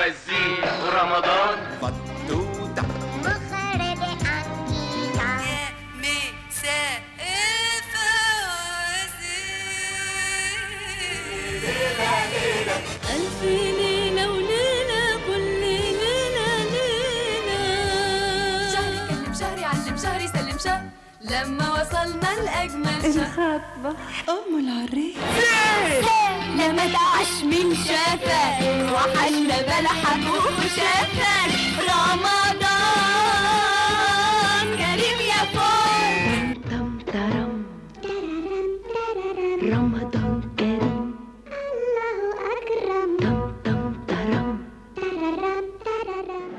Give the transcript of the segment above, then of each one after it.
مزيكا ورمضان فتوتة مخرج أنجيكا مساء ألف ليلة وليلة كل ليلة ليلة شهري كلم شهري علم شهري سلم شهر لما وصلنا لأجمل شهر أم العريس لما تعش من شافك وحل بلحك وشافك رمضان كريم يا فوق تم ترم رمضان كريم الله أكرم تم تم ترم تررم تررم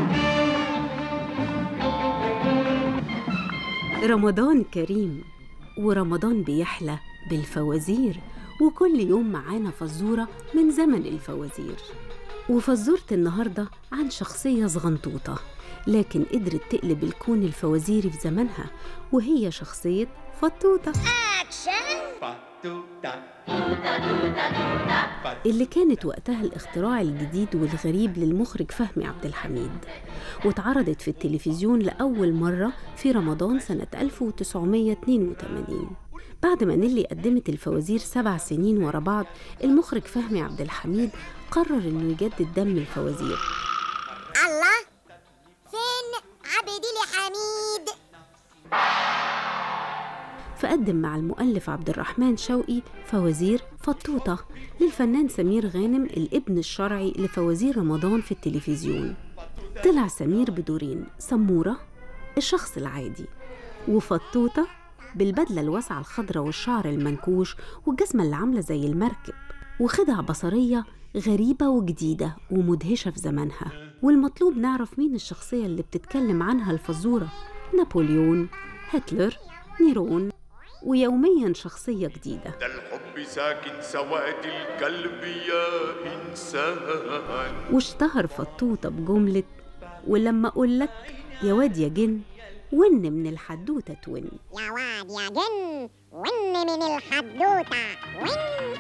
رمضان كريم ورمضان بيحلى بالفوازير وكل يوم معانا فزورة من زمن الفوازير وفزورة النهاردة عن شخصية صغنطوطة لكن قدرت تقلب الكون الفوازيري في زمانها وهي شخصية فطوطة أكشن فتوتة اللي كانت وقتها الاختراع الجديد والغريب للمخرج فهمي عبد الحميد واتعرضت في التلفزيون لأول مرة في رمضان سنة 1982 بعد ما نيلي قدمت الفوازير سبع سنين ورا بعض المخرج فهمي عبد الحميد قرر انه يجدد دم الفوازير الله فين عبدي حميد فقدم مع المؤلف عبد الرحمن شوقي فوازير فطوطة للفنان سمير غانم الابن الشرعي لفوازير رمضان في التلفزيون طلع سمير بدورين سمورة الشخص العادي وفطوطة بالبدلة الواسعة الخضراء والشعر المنكوش والجزمة اللي عاملة زي المركب وخدع بصرية غريبة وجديدة ومدهشة في زمانها والمطلوب نعرف مين الشخصية اللي بتتكلم عنها الفزورة نابليون هتلر نيرون ويوميا شخصية جديدة ده الحب ساكن سواد القلب يا إنسان واشتهر فطوطة بجملة ولما أقولك يا واد يا جن ون من الحدوتة تون يا واد يا جن ون من الحدوتة ون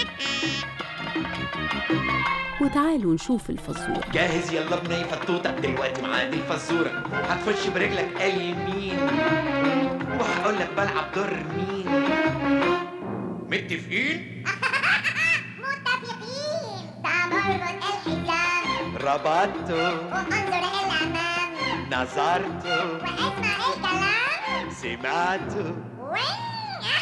وتعالوا نشوف الفزورة جاهز يلا بنا يا فتوتة دلوقتي معانا الفزورة هتخش برجلك اليمين وهقول لك بلعب دور مين متفقين متفقين تمرد الحزام ربطته وانظر الأمام نظرته واسمع الكلام سمعته وين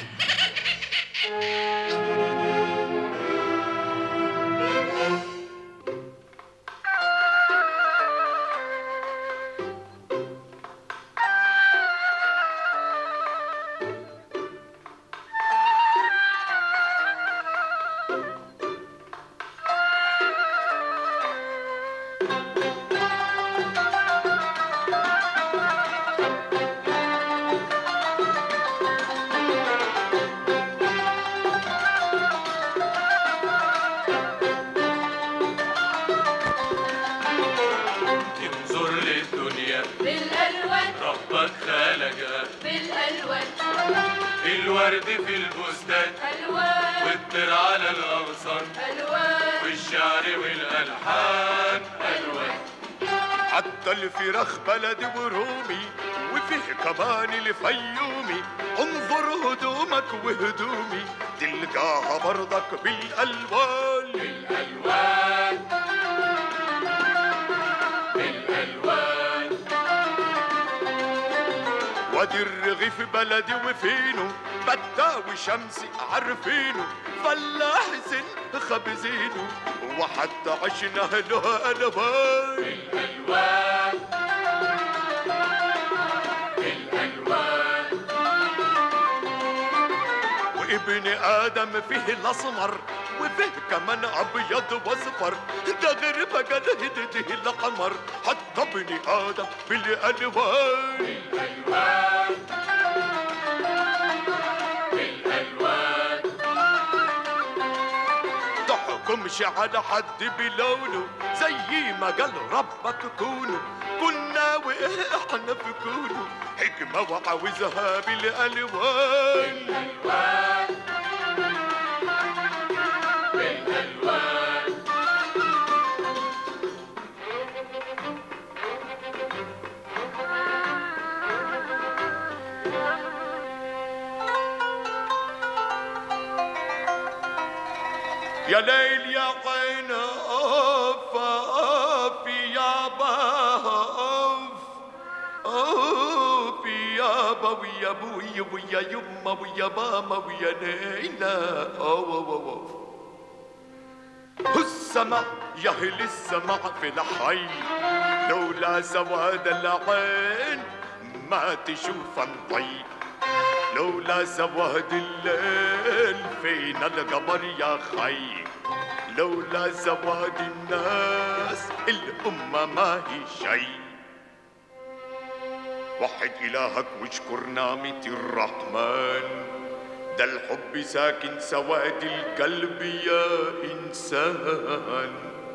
انظر للدنيا بالألوان ربك خلقها بالألوان الورد في البستان ألوان والطير على الأغصان ألوان والشعر والألحان ألوان حتى الفراخ بلدي ورومي وفيه كمان الفيومي انظر هدومك وهدومي تلقاها برضك بالألوان الألوان الألوان وادي الرغيف بلدي وفينه فتاوي شمسي عارفينه فلاح زين خبزينه وحتى عشنا له ألوان الألوان الألوان وابن آدم فيه الأسمر وفيه كمان أبيض وأصفر ده غير بقى هدته القمر حتى ابن آدم بالألوان الألوان الألوان تحكمش على حد بلونه زي ما قال ربك كونوا كنا واحنا في كونه حكمة وعاوزها بالألوان الألوان الألوان يا ليل يا عين اوف اوف يا باف اوف يا با ويا بويا ويا يما ويا ماما ويا نينا أو أو أو أو. السماء يا اهل السماء في الحي لولا سواد العين ما تشوف الضي لولا سواد الليل فينا القمر يا خي لولا سواد الناس الأمة ما هي شي وحد إلهك واشكر نعمة الرحمن ده الحب ساكن سواد القلب يا إنسان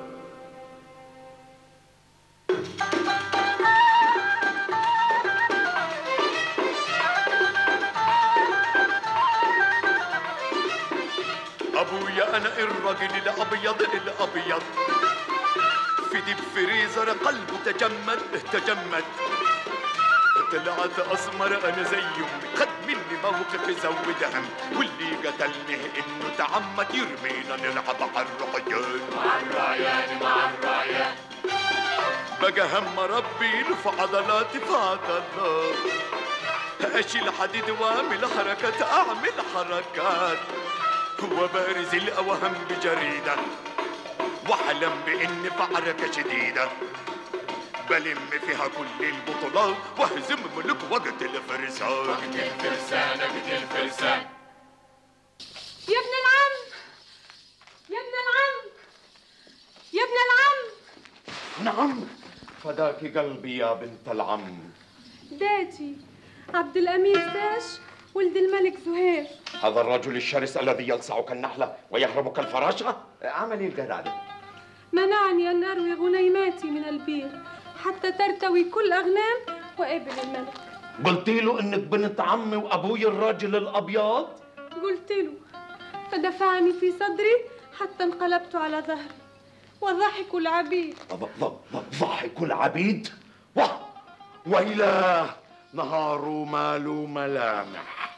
ابويا انا الرجل الابيض الابيض في ديب فريزر قلبه تجمد تجمد طلعت اسمر انا زي امي خد مني موقف زود هم واللي قتلني انه تعمد يرمينا نلعب على الريان مع الريان مع الريان بقى هم ربي في عضلاتي في عضلات اشيل حديد واعمل حركات اعمل حركات وبارز الاوهام بجريده واحلم باني في عركه شديده بلم فيها كل البطولات واهزم ملوك وقت الفرسان وقت الفرسان وقت الفرسان يا ابن العم يا ابن العم يا ابن العم نعم فداك قلبي يا بنت العم داتي عبد الأمير ساش ولد الملك زهير هذا الرجل الشرس الذي يلسع كالنحلة ويهرب كالفراشة عمل ايه الجدع ده منعني أن أروي غنيماتي من البير حتى ترتوي كل أغنام وابن الملك قلت له انك بنت عمي وابوي الراجل الابيض قلت له فدفعني في صدري حتى انقلبت على ظهري وضحكوا العبيد ض- ض- ض- ضحك العبيد واه ويلا نهار مال ملامح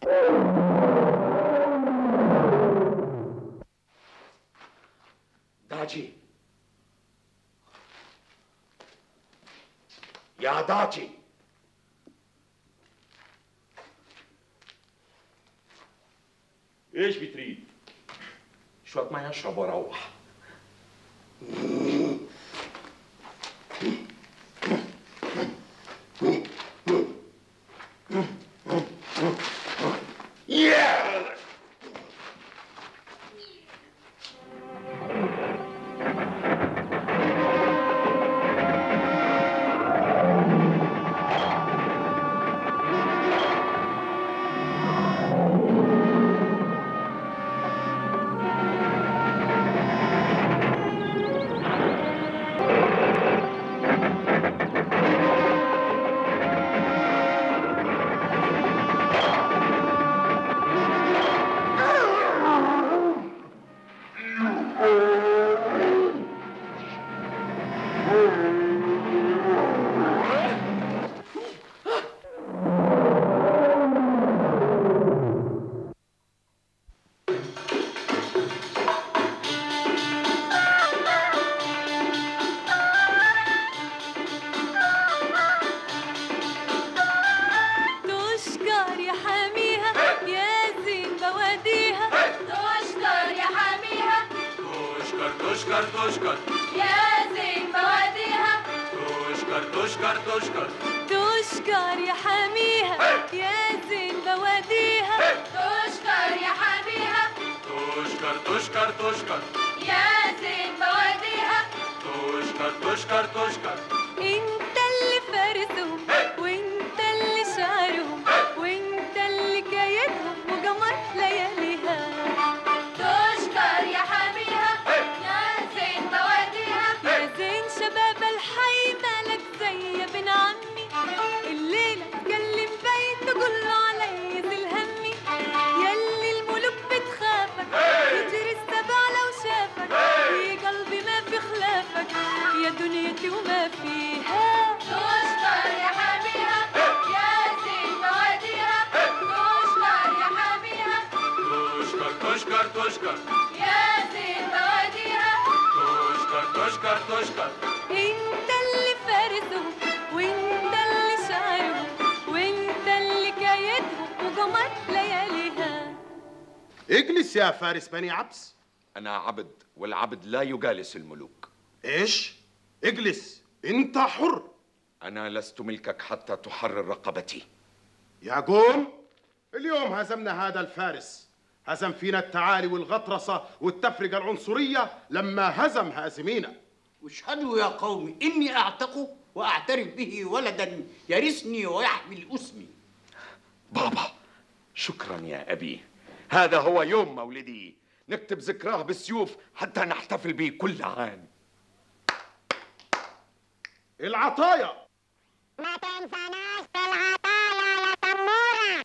داجي يا داجي ايش بتريد؟ شوية مية اشرب واروح Yeah! تشكر يا حاميها يا زين بواديها تشكر يا حاميها تشكر تشكر تشكر يا زين بواديها تشكر تشكر تشكر تشكر يا حاميها يا زين بواديها تشكر يا حاميها تشكر تشكر تشكر يا زين بواديها تشكر تشكر تشكر انت اللي فارسهم وانت اللي شعرهم وانت اللي كايدهم وقمر لياليها تشكر يا حاميها يا زين بواديها يا زين شباب الحي مالك زي ابن عمي الليلة تكلم بيته تشكر يا زين بواديها تشكر تشكر تشكر انت اللي فارسهم وانت اللي شاعرهم وانت اللي كايدهم وقمر لياليها اجلس يا فارس بني عبس أنا عبد والعبد لا يجالس الملوك ايش اجلس انت حر أنا لست ملكك حتى تحرر رقبتي يا قوم اليوم هزمنا هذا الفارس هزم فينا التعالي والغطرسة والتفرقة العنصرية لما هزم هازمينا واشهدوا يا قوم إني أعتق وأعترف به ولدا يرثني ويحمل اسمي بابا شكرا يا أبي هذا هو يوم مولدي نكتب ذكراه بالسيوف حتى نحتفل به كل عام العطايا ما تنساناش في العطايا يا تمورة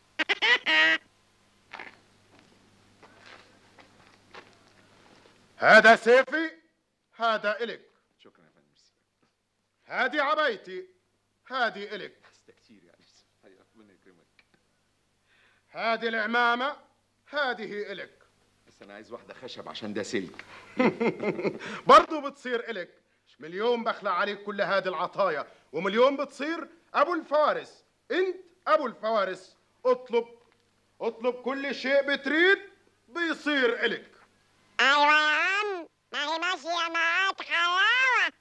هذا سيفي هذا إلك شكرا يا فندم هذه عبايتي هذه إلك كثير يعني ربنا يكرمك هذه العمامة هذه إلك بس أنا عايز واحدة خشب عشان ده سلك برضو بتصير إلك مليون بخلع عليك كل هذه العطايا ومليون بتصير أبو الفوارس أنت أبو الفوارس اطلب اطلب كل شيء بتريد بيصير إلك ايوه يا عم ما هي ماشية معاك حلاوة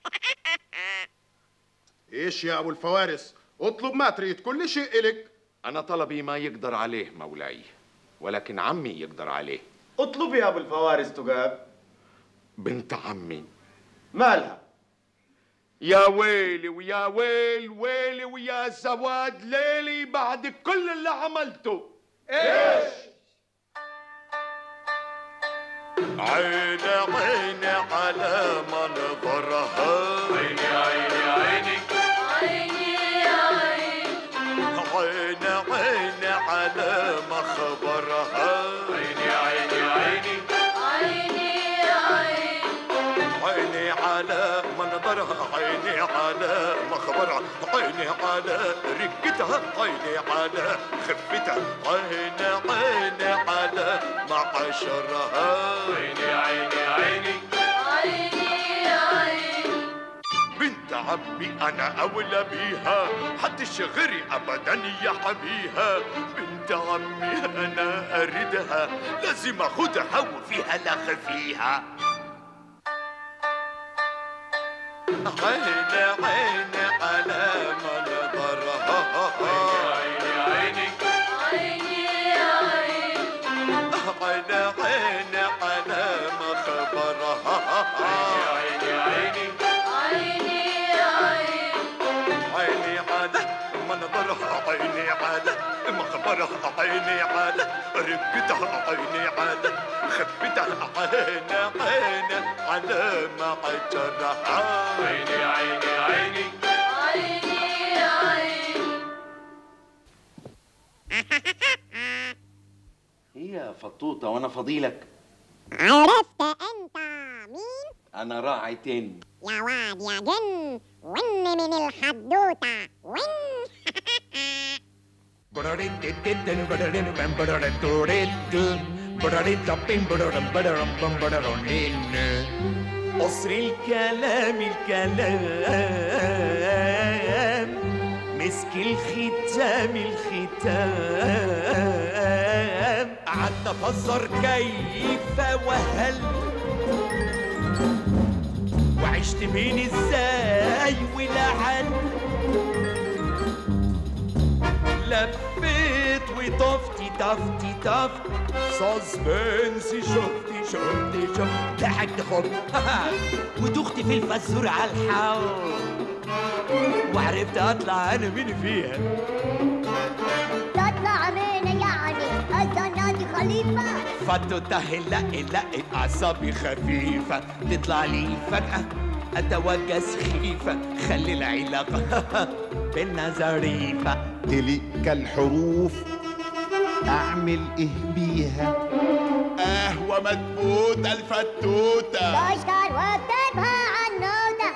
إيش يا أبو الفوارس اطلب ما تريد كل شيء إلك أنا طلبي ما يقدر عليه مولاي ولكن عمي يقدر عليه اطلب يا ابو الفوارس تقاب بنت عمي مالها يا ويلي ويا ويل ويلي ويا سواد ليلي بعد كل اللي عملته عيني عيني على منظرها عيني عيني عيني عيني يا عين عيني عيني على مخبرها عيني عيني عيني عيني يا عين عيني على منظرها عيني على مخبرها عيني على رقتها عيني على خفتها عيني عيني على معشرها عيني عيني عيني عيني يا عين بنت عمي انا اولى بيها حدش غيري ابدا يحميها بنت عمي انا اردها لازم اخدها وفيها لخ فيها عيني عيني على منظرها عيني عيني عيني يا عين عيني عيني على مخبرها عيني عيني عيني يا عين عيني على منظرها عيني على مخبرها عيني على رقتها عيني على خفتها عيني عيني على معجرها عيني عيني عيني عيني يا عين هي يا فطوطة وأنا فضيلك عرفت انت مين أنا راعي تاني يا واد يا جن ون من الحدوتة ون قصر الكلام الكلام مسك الختام الختام قعدت افسر كيف وهل وعشت بين ازاي ولعل لفيت وطفتي طفتي طفت سسبنسي شفتي شفتي شفت لحقت خب ودخت في الفزور على الحوض وعرفت اطلع انا من فيها تطلع مين يعني الزنادي خليفة فتوتة هلا لا اعصابي خفيفة تطلع لي فجأة اتوجه سخيفة خلي العلاقة بينا ظريفة تلك الحروف أعمل إيه بيها قهوة مدبوتة الفتوتة تشكر واكتبها عنوتة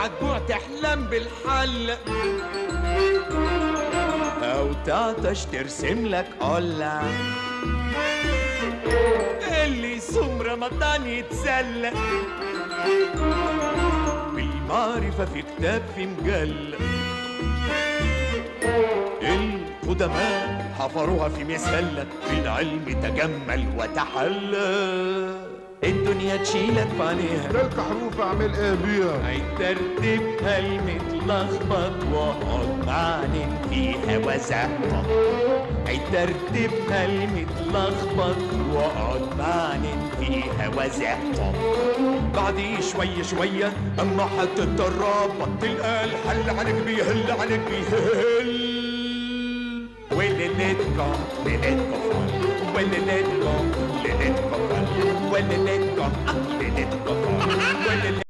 اوعى تجوع تحلم بالحل او تعطش ترسم لك قلة اللي يصوم رمضان يتسلى بالمعرفة في كتاب في مجلة القدماء حفروها في مسلة بالعلم تجمل وتحلى الدنيا تشيلك في عينيها تلك حروف اعمل ايه بيها هيترتبها المتلخبط واقعد معلن فيها وزعطة هيترتبها المتلخبط واقعد معلن فيها وزعطة بعد شوية شوية أما هتتربط تلقى الحل عليك بيهل عليك بيهل وليلتكم ليلتكم وليلتكم ليلتكم وليلتكم ليلتكم وليلتكم